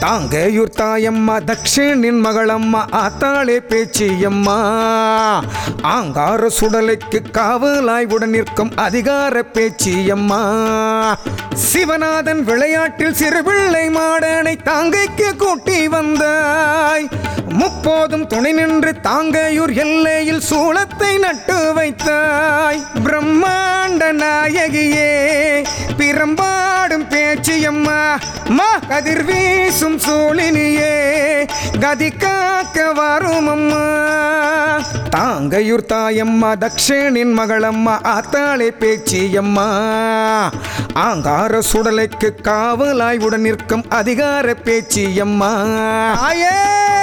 தாங்கையூர் தாயம்மா தக்ஷிணின் மகளம்மா ஆத்தாளே பேச்சியம்மா ஆங்கார சுடலைக்கு காவலாய் உடன் நிற்கும் அதிகார பேச்சியம்மா சிவநாதன் விளையாட்டில் சிறுபிள்ளை மாடனை தாங்கைக்கு கூட்டி வந்தாய் முப்போதும் துணை நின்று தாங்கையூர் எல்லையில் சூளத்தை நட்டு வைத்தாய் பிரம்மாண்ட நாயகியே பிரம்பாடும் பேச்சியம்மா மா கதிர் வீசும் சூழினியே கதி காக்க வரும் அம்மா தாங்கையூர் தாயம்மா தக்ஷணின் மகளம்மா ஆத்தாளே பேச்சியம்மா ஆங்கார சுடலைக்கு காவலாய் உடன் நிற்கும் அதிகார பேச்சியம்மா ஆயே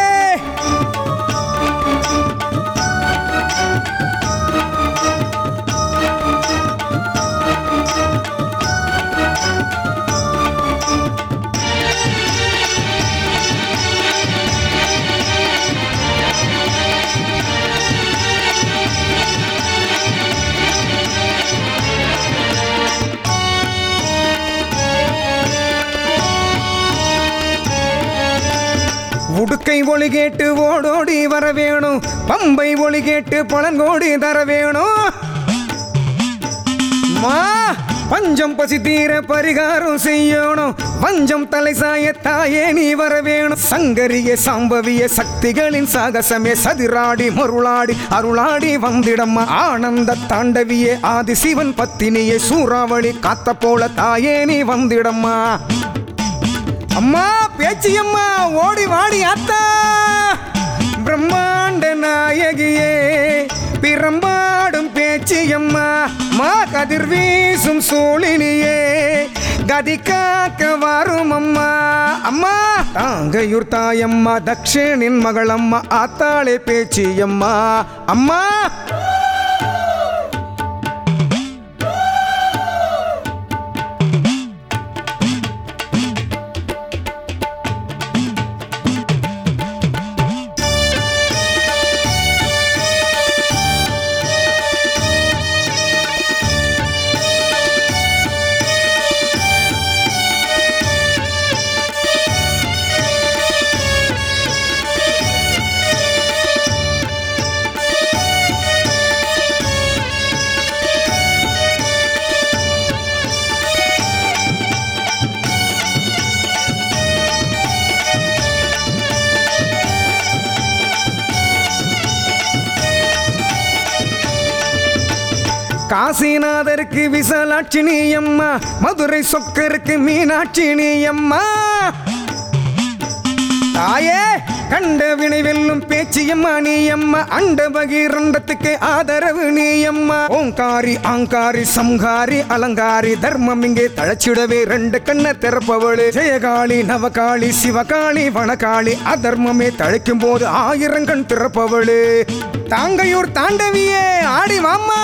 உடுக்கை ஒளி கேட்டு ஓடோடி வர வேணும் பம்பை ஒளி கேட்டு பழங்கோடி தர வேணும் மா பஞ்சம் பசி தீர பரிகாரம் செய்யணும் வஞ்சம் தலை சாய தாயே நீ வர வேணும் சங்கரிய சாம்பவிய சக்திகளின் சாகசமே சதிராடி மருளாடி அருளாடி வந்திடம்மா ஆனந்த தாண்டவியே ஆதி சிவன் பத்தினியே சூறாவளி காத்த போல தாயே நீ வந்திடம்மா அம்மா பேச்சியம்மா ஓடி வாடி அத்தா பிரம்மாண்ட நாயகியே பிரம்பாடும் பேச்சியம்மா மா கதிர் வீசும் சூழினியே கதி காக்க வரும் அம்மா அம்மா தாங்கையூர் தாயம்மா தக்ஷணின் மகளம்மா ஆத்தாளே பேச்சியம்மா அம்மா காசிநாதருக்கு விசாலாட்சி நீ அம்மா மதுரை சொக்கருக்கு மீனாட்சி நீ அம்மா தாயே கண்ட வினை வெல்லும் பேச்சியம்மா நீ அம்மா அண்ட பகீரண்டத்துக்கு ஆதரவு நீ அம்மா ஓங்காரி ஆங்காரி சம்ஹாரி அலங்காரி தர்மம் இங்கே தழைச்சிடவே ரெண்டு கண்ண திறப்பவளு ஜெயகாளி நவகாளி சிவகாளி வனகாளி அதர்மமே தழைக்கும் போது ஆயிரங்கண் திறப்பவளு தாங்கையூர் தாண்டவியே ஆடி வாம்மா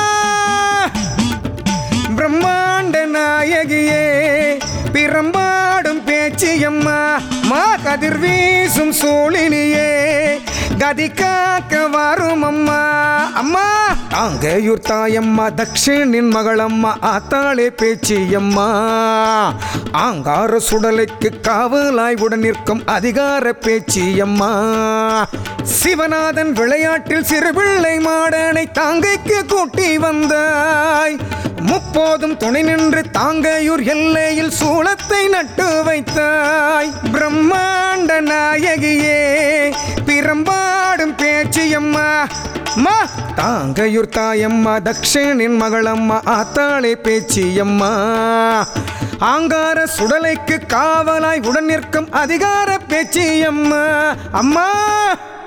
பிரம்மாண்ட நாயகியே பிரம்பாடும் பேச்சியம்மா மா கதிர் வீசும் சூழினியே கதி காக்க வரும் அம்மா அம்மா தாங்கையூர் தாயம்மா தக்ஷணின் மகளம்மா ஆத்தாளே பேச்சியம்மா ஆங்கார சுடலைக்கு காவலாய் உடன் நிற்கும் அதிகார பேச்சியம்மா சிவநாதன் விளையாட்டில் சிறுபிள்ளை மாடனை தாங்கைக்கு கூட்டி வந்தாய் முப்போதும் துணை நின்று தாங்கையூர் எல்லையில் சூளத்தை நட்டு வைத்தாய் பிரம்மாண்ட நாயகியே பிரம்பாடும் பேச்சியம்மா மா தாங்கையூர் தாயம்மா தக்ஷணின் மகளம்மா ஆத்தாளே பேச்சியம்மா ஆங்கார சுடலைக்கு காவலாய் உடன் நிற்கும் அதிகார பேச்சியம்மா அம்மா